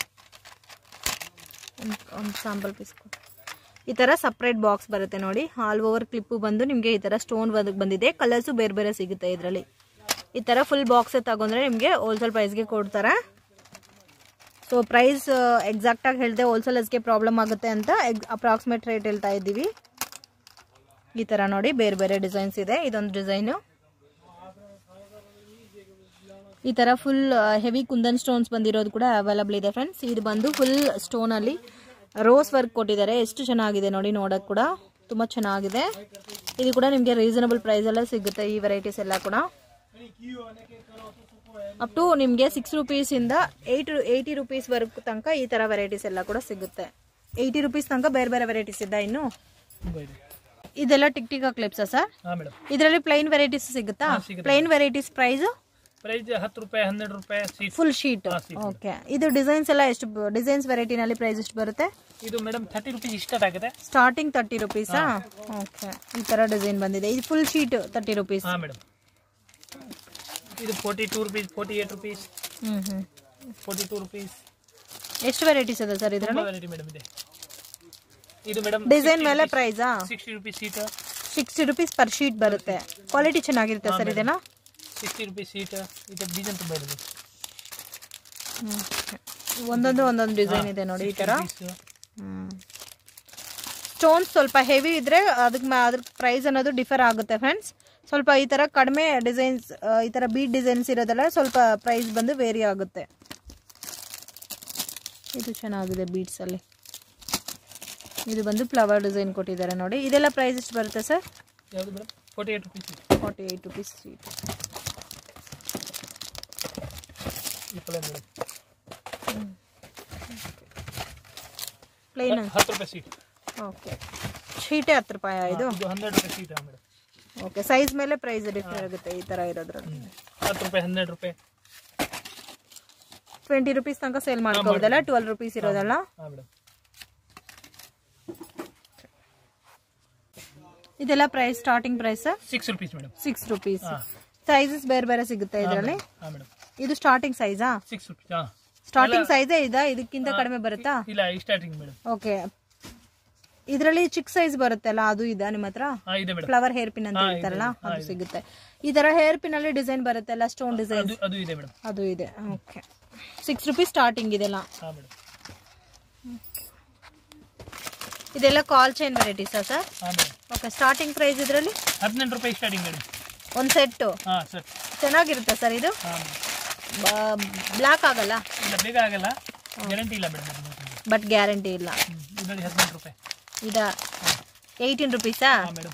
ಒಂದು ಸ್ಯಾಂಪಲ್ ಪೀಸ್ ಈ ಥರ ಸಪ್ರೇಟ್ ಬಾಕ್ಸ್ ಬರುತ್ತೆ ನೋಡಿ ಆಲ್ ಓವರ್ ಕ್ಲಿಪ್ಪು ಬಂದು ನಿಮಗೆ ಈ ಥರ ಸ್ಟೋನ್ ಬಂದಿದೆ ಕಲರ್ಸು ಬೇರೆ ಬೇರೆ ಸಿಗುತ್ತೆ ಇದರಲ್ಲಿ ಈ ಥರ ಫುಲ್ ಬಾಕ್ಸೇ ತಗೊಂಡ್ರೆ ನಿಮಗೆ ಹೋಲ್ಸೇಲ್ ಪ್ರೈಸ್ಗೆ ಕೊಡ್ತಾರೆ ಸೊ ಪ್ರೈಸ್ ಎಕ್ಸಾಕ್ಟಾಗಿ ಹೇಳಿದೆ ಹೋಲ್ಸೇಲರ್ಸ್ಗೆ ಪ್ರಾಬ್ಲಮ್ ಆಗುತ್ತೆ ಅಂತ ಎಗ್ ಅಪ್ರಾಕ್ಸಿಮೇಟ್ ರೇಟ್ ಹೇಳ್ತಾ ಇದ್ದೀವಿ ಈ ಥರ ನೋಡಿ ಬೇರೆ ಬೇರೆ ಡಿಸೈನ್ಸ್ ಇದೆ ಇದೊಂದು ಡಿಸೈನು ಈ ಥರ ಫುಲ್ ಹೆವಿ ಕುಂದನ್ ಸ್ಟೋನ್ಸ್ ಬಂದಿರೋದು ಕೂಡ ಅವೈಲಬಲ್ ಇದೆ ಫ್ರೆಂಡ್ಸ್ ಇದು ಬಂದು ಫುಲ್ ಸ್ಟೋನಲ್ಲಿ ರೋಸ್ ವರ್ಕ್ ಕೊಟ್ಟಿದ್ದಾರೆ ಎಷ್ಟು ಚೆನ್ನಾಗಿದೆ ನೋಡಿ ನೋಡೋಕೆ ಕೂಡ ತುಂಬ ಚೆನ್ನಾಗಿದೆ ಇದು ಕೂಡ ನಿಮಗೆ ರೀಸನಬಲ್ ಪ್ರೈಸಲ್ಲೇ ಸಿಗುತ್ತೆ ಈ ವೆರೈಟೀಸ್ ಎಲ್ಲ ಕೂಡ ಅಪ್ ಟು ನಿಮಗೆ ಸಿಕ್ಸ್ ರುಪೀಸಿಂದ ಏಯ್ಟ್ ಏಯ್ಟಿ ರುಪೀಸ್ವರೆಗೂ ತನಕ ಈ ಥರ ವೆರೈಟೀಸ್ ಎಲ್ಲ ಕೂಡ ಸಿಗುತ್ತೆ ಏಯ್ಟಿ ರುಪೀಸ್ ತನಕ ಬೇರೆ ಬೇರೆ ವೆರೈಟೀಸ್ ಇದೆ ಇನ್ನು ತುಂಬ ಇದೆ ಇದೆಲ್ಲ ಟಿಕ್ ಟಿಕ್ ಕ್ಲಿಪ್ಸಾ ಸರ್ ಹಾಂ ಮೇಡಮ್ ಇದರಲ್ಲಿ ಪ್ಲೈನ್ ವೆರೈಟೀಸ್ ಸಿಗುತ್ತಾ ಪ್ಲೈನ್ ವೆರೈಟೀಸ್ ಪ್ರೈಸ್ ಪ್ರೈಸ್ ಹತ್ತು ರೂಪಾಯಿ ಹನ್ನೆರಡು ರೂಪಾಯಿ ಸೀಟ್ ಫುಲ್ ಶೀಟ್ ಹಾ, sheet. ಓಕೆ ಇದು ಡಿಸೈನ್ಸ್ ಎಲ್ಲ ಎಷ್ಟು ಡಿಸೈನ್ಸ್ ವೆರೈಟಿನಲ್ಲಿ ಪ್ರೈಸ್ ಎಷ್ಟು ಬರುತ್ತೆ ಇದು ಮೇಡಮ್ ಥರ್ಟಿ ರುಪೀಸ್ ಇಷ್ಟ ಆಗಿದೆ ಸ್ಟಾರ್ಟಿಂಗ್ ತರ್ಟಿ ರುಪೀಸಾ ಓಕೆ ಈ ಥರ ಡಿಸೈನ್ ಬಂದಿದೆ ಇದು ಫುಲ್ ಶೀಟ್ ತರ್ಟಿ ರುಪೀಸ್ ಹಾಂ ಮೇಡಮ್ ಇದು forty two rupees forty eight rupees ಹ್ಞೂ ಹ್ಞೂ ಫೋರ್ಟಿ ಟೂ ರುಪೀಸ್ ಎಷ್ಟು ವೆರೈಟೀಸ್ ಇದೆ ಸರ್ ತುಂಬ ಇದರಲ್ಲಿ ವೆರೈಟಿ ಮೇಡಮ್ ಇದೆ ಇದು ಮೇಡಮ್ ಡಿಸೈನ್ ಮೇಲೆ ಪ್ರೈಸಾ sixty rupees sheet sixty rupees per sheet ಬರುತ್ತೆ ಕ್ವಾಲಿಟಿ ಚೆನ್ನಾಗಿರುತ್ತೆ ಸರ್ ಇದೆಲ್ಲ ಸಿಕ್ಸ್ಟಿ ರುಪೀಸ್ ಸೀಟ್ ಇದು ಡಿಸೈನ್ ತುಂಬ ಇದೆ ಒಂದೊಂದು ಒಂದೊಂದು ಡಿಸೈನ್ ಇದೆ ನೋಡಿ ಈ ಥರ ಪೀಸ್ ಸ್ಟೋನ್ಸ್ ಸ್ವಲ್ಪ ಹೆವಿ ಇದ್ರೆ ಅದಕ್ಕೆ ಅದ್ರ ಪ್ರೈಸ್ ಅನ್ನೋದು ಡಿಫರ್ ಆಗುತ್ತೆ ಫ್ರೆಂಡ್ಸ್ ಸ್ವಲ್ಪ ಈ ಥರ ಕಡಿಮೆ ಡಿಸೈನ್ಸ್ ಈ ಥರ ಬೀಟ್ ಡಿಸೈನ್ಸ್ ಇರೋದೆಲ್ಲ ಸ್ವಲ್ಪ ಪ್ರೈಸ್ ಬಂದು ವೇರಿ ಆಗುತ್ತೆ ಇದು ಚೆನ್ನಾಗಿದೆ ಬೀಟ್ಸಲ್ಲಿ ಇದು ಬಂದು ಫ್ಲವರ್ ಡಿಸೈನ್ ಕೊಟ್ಟಿದ್ದಾರೆ ನೋಡಿ ಇದೆಲ್ಲ ಪ್ರೈಸ್ ಎಷ್ಟು ಬರುತ್ತೆ ಸರ್ ಯಾವುದು madam forty eight rupees forty eight rupees sheet ಈ ಪಲ್ಯ ಮೇಡಮ್ ಪ್ಲೇನ್ ಹತ್ತು ರೂಪಾಯಿ ಸೀಟ್ ಓಕೆ ಶೀಟೇ ಹತ್ತು ರೂಪಾಯಿ ಇದು ಇದು ಹನ್ನೆರಡು ರೂಪಾಯಿ ಸೀಟ್ ಮೇಡಮ್ ಓಕೆ ಸೈಜ್ ಮೇಲೆ ಪ್ರೈಸ್ ಡಿಫರ್ ಆಗುತ್ತೆ ಈ ಥರ ಇರೋದ್ರಲ್ಲಿ ಹತ್ತು ರೂಪಾಯಿ ಹನ್ನೆರಡು ರೂಪಾಯಿ ಟ್ವೆಂಟಿ ರುಪೀಸ್ ತನಕ ಸೇಲ್ ಮಾಡ್ಕೋಬೋದಲ್ಲ ಟ್ವೆಲ್ ರುಪೀಸ್ ಇರೋದಲ್ಲ ಹಾಂ ಮೇಡಮ್ ಇದೆಲ್ಲ price starting price six rupees madam six rupees sizes ಬೇರೆ ಬೇರೆ ಸಿಗುತ್ತೆ ಇದರಲ್ಲಿ ಹಾಂ ಮೇಡಮ್ ಇದು ಸ್ಟಾರ್ಟಿಂಗ್ ಸೈಜಾ ಸಿಕ್ಸ್ ರುಪೀಸ್ ಹಾಂ ಸ್ಟಾರ್ಟಿಂಗ್ ಸೈಜೇ ಇದಾ ಇದಕ್ಕಿಂತ ಕಡಿಮೆ ಬರುತ್ತಾ ಇಲ್ಲ ಸ್ಟಾರ್ಟಿಂಗ್ ಮೇಡಮ್ ಓಕೆ ಇದರಲ್ಲಿ ಚಿಕ್ಕ ಸೈಜ್ ಬರುತ್ತಲ್ಲ ಅದು ಇದಾ ನಿಮ್ಮ ಹತ್ರ ಹಾಂ ಇದೆ ಮೇಡಮ್ ಫ್ಲವರ್ ಹೇರ್ ಪಿನ್ ಅಂತ ಹೇಳ್ತಾರಲ್ಲ ಅದು ಸಿಗುತ್ತೆ ಈ ತರ ಹೇರ್ ಪಿನ್ ಅಲ್ಲಿ ಡಿಸೈನ್ ಬರುತ್ತಲ್ಲ ಸ್ಟೋನ್ ಡಿಸೈನ್ ಅದು ಅದು ಇದೆ ಮೇಡಮ್ ಅದು ಇದೆ ಓಕೆ ಸಿಕ್ಸ್ ರುಪೀಸ್ ಸ್ಟಾರ್ಟಿಂಗ್ ಇದೆಲ್ಲ ಹಾಂ ಮೇಡಮ್ ಇದೆಲ್ಲ ಕಾಲ್ ಚೈನ್ ವೆರೈಟೀಸಾ ಸರ್ ಹಾಂ ಮೇಡಮ್ ಓಕೆ ಸ್ಟಾರ್ಟಿಂಗ್ ಪ್ರೈಸ್ ಇದರಲ್ಲಿ ಹದಿನೆಂಟು ರೂಪಾಯಿ ಸ್ಟಾರ್ಟಿಂಗ್ ಮೇಡಮ್ ಒಂದು ಸೆಟ್ಟು ಹಾಂ ಸರ್ ಚೆನ್ನಾಗಿರುತ್ತೆ ಸರ್ ಇದು ಹಾಂ ಬ್ಲಾಕ್ ಆಗಲ್ಲ ಇಲ್ಲ ಬೇಗ ಆಗಲ್ಲ ಗ್ಯಾರಂಟಿ ಇಲ್ಲ ಮೇಡಮ್ ಬಟ್ ಗ್ಯಾರಂಟಿ ಇಲ್ಲ ಇದು ನೋಡಿ ಹದಿನೆಂಟು ರೂಪಾಯಿ ಇದ ಏಯ್ಟೀನ್ ರುಪೀಸಾ ಹಾಂ ಮೇಡಮ್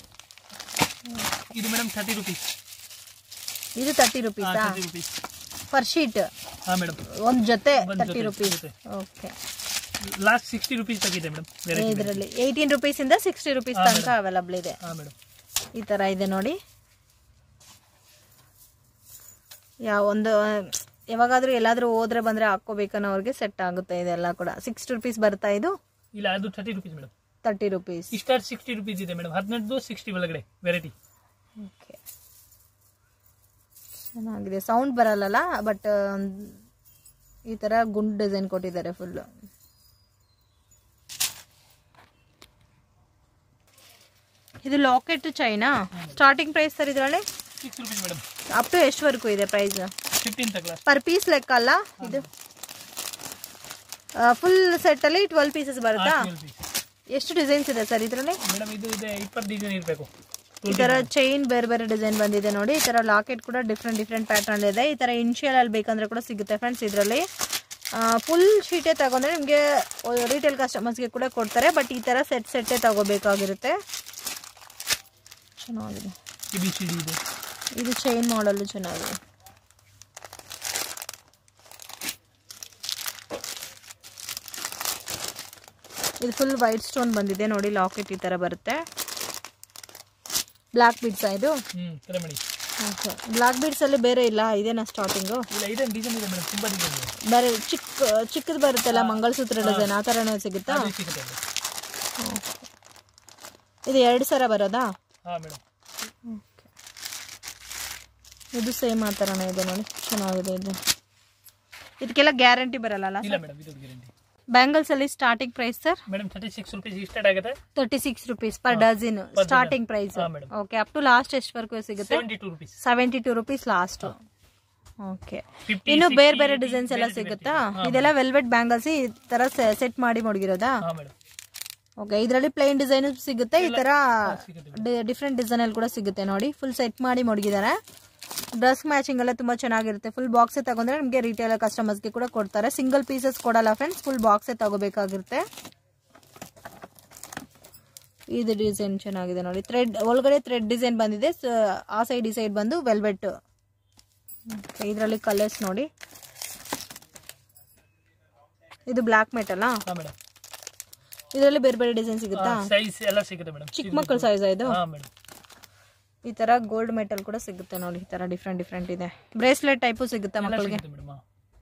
ಇದು ಮೇಡಮ್ ಥರ್ಟಿ ರುಪೀಸ್ ಇದು ತರ್ಟಿ ಹಾಂ ರುಪೀಸಾ ಥರ್ಟಿ ರುಪೀಸ್ ಪರ್ ಶೀಟ್ ಹಾಂ ಮೇಡಮ್ ಒಂದು ಜೊತೆ ಒಂದ್ ತರ್ಟಿ ಜೊತೆ, ರುಪೀಸ್ ಜೊತೆ. ಓಕೆ ಲಾಸ್ಟ್ ಸಿಕ್ಸ್ಟಿ ರುಪೀಸ್ ತಗಿದೆ ಮೇಡಮ್ ವೆರೈಟಿ ಇದರಲ್ಲಿ ಏಯ್ಟೀನ್ ರುಪೀಸಿಂದ ಸಿಕ್ಸ್ಟಿ ರುಪೀಸ್ ತನಕ ಅವೈಲಬಲ್ ಇದೆ ಹಾಂ ಮೇಡಮ್ ಈ ಥರ ಇದೆ ನೋಡಿ ಯಾವ ಒಂದು ಯಾವಾಗಾದ್ರೂ ಎಲ್ಲಾದ್ರೂ ಹೋದ್ರೆ ಬಂದ್ರೆ ಹಾಕೋಬೇಕನ್ನೋರ್ಗೆ ಸೆಟ್ ಆಗುತ್ತೆ ಇದೆಲ್ಲ ಕೂಡ ಸಿಕ್ಸ್ಟಿ ರುಪೀಸ್ ಬರ್ತಾ ಇದು ಇಲ್ಲ ಅದು thirty rupees madam thirty rupees ಇಷ್ಟಾರ್ ಸಿಕ್ಸ್ಟಿ ರುಪೀಸ್ ಇದೆ ಮೇಡಮ್ ಹದಿನೆಂಟು ಸಿಕ್ಸ್ಟಿ ಒಳಗಡೆ ವೆರೈಟಿ ಓಕೆ ಚೆನ್ನಾಗಿದೆ ಸೌಂಡ್ ಬರಲ್ಲಲ್ಲ ಬಟ್ ಈ ಥರ ಗುಂಡ್ ಡಿಸೈನ್ ಕೊಟ್ಟಿದ್ದಾರೆ ಫುಲ್ಲು ಇದು ಲಾಕೆಟ್ ಚೈನಾ ಸ್ಟಾರ್ಟಿಂಗ್ ಪ್ರೈಸ್ ಸರ್ ಇದರಲ್ಲಿ six rupees madam up to ಎಷ್ಟುವರೆಗೂ ಇದೆ ಪ್ರೈಸ್ ಫಿಫ್ಟೀನ್ ತಗಲ ಪರ್ ಪೀಸ್ ಲೆಕ್ಕ ಅಲ್ಲ ಇದು ಫುಲ್ ಸೆಟ್ಟಲ್ಲಿ ಟ್ವೆಲ್ ಪೀಸಸ್ ಬರುತ್ತಾ ಎಷ್ಟು ಡಿಸೈನ್ಸ್ ಇದೆ ಸರ್ ಇದರಲ್ಲಿ ಮೇಡಮ್ ಇದು ಇದೆ ಇಪ್ಪತ್ತು ಡಿಸೈನ್ ಇರಬೇಕು ಈ ತರ ಚೈನ್ ಬೇರೆ ಬೇರೆ ಡಿಸೈನ್ ಬಂದಿದೆ ನೋಡಿ ಈ ತರ ಲಾಕೆಟ್ ಕೂಡ ಡಿಫ್ರೆಂಟ್ ಡಿಫ್ರೆಂಟ್ ಪ್ಯಾಟರ್ನ್ ಇದೆ ಈ ತರ ಇನ್ಶಿಯಲ್ ಅಲ್ಲಿ ಬೇಕಂದ್ರೆ ಕೂಡ ಸಿಗುತ್ತೆ ಫ್ರೆಂಡ್ಸ್ ಇದರಲ್ಲಿ ಫುಲ್ ಶೀಟೇ ತಗೊಂಡ್ರೆ ನಿಮಗೆ ರಿಟೇಲ್ ಕಸ್ಟಮರ್ಸ್ಗೆ ಕೂಡ ಕೊಡ್ತಾರೆ ಬಟ್ ಈ ತರ ಸೆಟ್ ಸೆಟ್ಟೇ ತಗೋಬೇಕಾಗಿರುತ್ತೆ ಚೆನ್ನಾಗಿದೆ ಎ ಬಿ ಸಿ ಡಿ ಇದೆ ಇದು ಚೈನ್ ಮಾಡಲ್ ಚೆನ್ನಾಗಿದೆ ಇದು ಫುಲ್ ವೈಟ್ ಸ್ಟೋನ್ ಬಂದಿದೆ ನೋಡಿ ಲಾಕೆಟ್ ಈ ತರ ಬರುತ್ತೆ ಬ್ಲ್ಯಾಕ್ ಬೀಡ್ಸ್ ಇದು ಹ್ಮ್ ಕರೆ ಮಾಡಿ ಬ್ಲ್ಯಾಕ್ ಬೀಡ್ಸ್ ಅಲ್ಲಿ ಬೇರೆ ಇಲ್ಲ ಇದೇನಾ ಸ್ಟಾರ್ಟಿಂಗು ಇಲ್ಲ ಇದೆ ಡಿಸೈನ್ ಇದೆ ಮೇಡಮ್ ತುಂಬಾ ಡಿಸೈನ್ ಇದೆ ಬೇರೆ ಚಿಕ್ಕ ಚಿಕ್ಕದು ಬರುತ್ತಲ್ಲ ಮಂಗಲಸೂತ್ರ ಡಿಸೈನ್ ಆ ಥರನೂ ಸಿಗುತ್ತಾ ಅದು ಸಿಗುತ್ತೆ ಮೇಡಮ್ ಇದು ಎರಡು ಸರ ಬರೋದಾ ಹಾ ಮೇಡಮ್ ಇದು ಸೇಮ್ ಆ ಥರನೇ ಇದೆ ನೋಡಿ ಚೆನ್ನಾಗಿದೆ ಇದು ಇದಕ್ಕೆಲ್ಲ ಗ್ಯಾರಂಟಿ ಬರಲ್ಲ ಇಲ್ಲ ಮೇಡಮ್ ಇದು ಗ್ಯಾರಂಟಿ ಬ್ಯಾಂಗಲ್ಸ್ ಅಲ್ಲಿ starting price sir madam thirty six rupees start ಆಗುತ್ತೆ thirty six rupees per dozen starting price ಹಾ, madam. Okay up to last ಎಷ್ಟವರೆಗೂ ಸಿಗುತ್ತೆ seventy two rupees seventy two rupees last okay 50, ಇನ್ನು ಬೇರೆ ಬೇರೆ 60, designs ಎಲ್ಲ ಬೇರೆ ಸಿಗುತ್ತಾ ಇದೆಲ್ಲ ವೆಲ್ವೆಟ್ ಬ್ಯಾಂಗಲ್ಸ್ ಈ ತರ ಸೆಟ್ ಮಾಡಿ ಮಡಗಿರೋದಾ ಹಾ ಮೇಡಮ್ ಓಕೆ ಇದರಲ್ಲಿ ಪ್ಲೈನ್ ಡಿಸೈನ್ ಸಿಗುತ್ತೆ ಈ ತರ ಸಿಗುತ್ತೆ ಡಿಫ್ರೆಂಟ್ ಡಿಸೈನ್ ಅಲ್ಲಿ ಕೂಡ ಸಿಗುತ್ತೆ ನೋಡಿ ಫುಲ್ ಸೆಟ್ ಮಾಡಿ ಮಡಗಿದ್ದಾರೆ ಡ್ರೆಸ್ ಮ್ಯಾಚಿಂಗ್ ಎಲ್ಲ ತುಂಬಾ ಚೆನ್ನಾಗಿರುತ್ತೆ ಫುಲ್ ಬಾಕ್ಸೇ ತಗೊಂಡ್ರೆ ನಿಮಗೆ ರಿಟೇಲ್ ಕಸ್ಟಮರ್ಸ್ಗೆ ಕೂಡ ಕೊಡ್ತಾರೆ ಸಿಂಗಲ್ ಪೀಸಸ್ ಕೊಡಲ್ಲ ಫ್ರೆಂಡ್ಸ್ ಫುಲ್ ಬಾಕ್ಸೇ ತಗೋಬೇಕಾಗಿರುತ್ತೆ ಇದು ಡಿಸೈನ್ ಚೆನ್ನಾಗಿದೆ ನೋಡಿ ಥ್ರೆಡ್ ಒಳಗಡೆ ಥ್ರೆಡ್ ಡಿಸೈನ್ ಬಂದಿದೆ ಸ- ಆ ಸೈಡ್ ಈ ಸೈಡ್ ಬಂದು ವೆಲ್ವೆಟ್ ಇದರಲ್ಲಿ ಕಲರ್ಸ್ ನೋಡಿ ಇದು ಬ್ಲ್ಯಾಕ್ ಮೆಟಲ್ಲ ಹಾ ಮೇಡಮ್ ಇದರಲ್ಲಿ ಬೇರೆ ಬೇರೆ ಡಿಸೈನ್ ಸಿಗುತ್ತಾ ಸೈಜ್ ಎಲ್ಲ ಸಿಗುತ್ತೆ ಮೇಡಮ್ ಚಿಕ್ಕ ಮಕ್ಕಳ ಸೈಜ್ ಇದು ಹಾ ಮೇಡಮ್ ಈ ತರ ಗೋಲ್ಡ್ ಮೆಟಲ್ ಕೂಡ ಸಿಗುತ್ತೆ ನೋಡಿ ಈ ತರ ಡಿಫ್ರೆಂಟ್ ಡಿಫ್ರೆಂಟ್ ಇದೆ ಬ್ರೇಸ್ಲೆಟ್ ಟೈಪು ಸಿಗುತ್ತೆ ಮಕ್ಕಳಿಗೆ ಸಿಗುತ್ತೆ ಮೇಡಮ್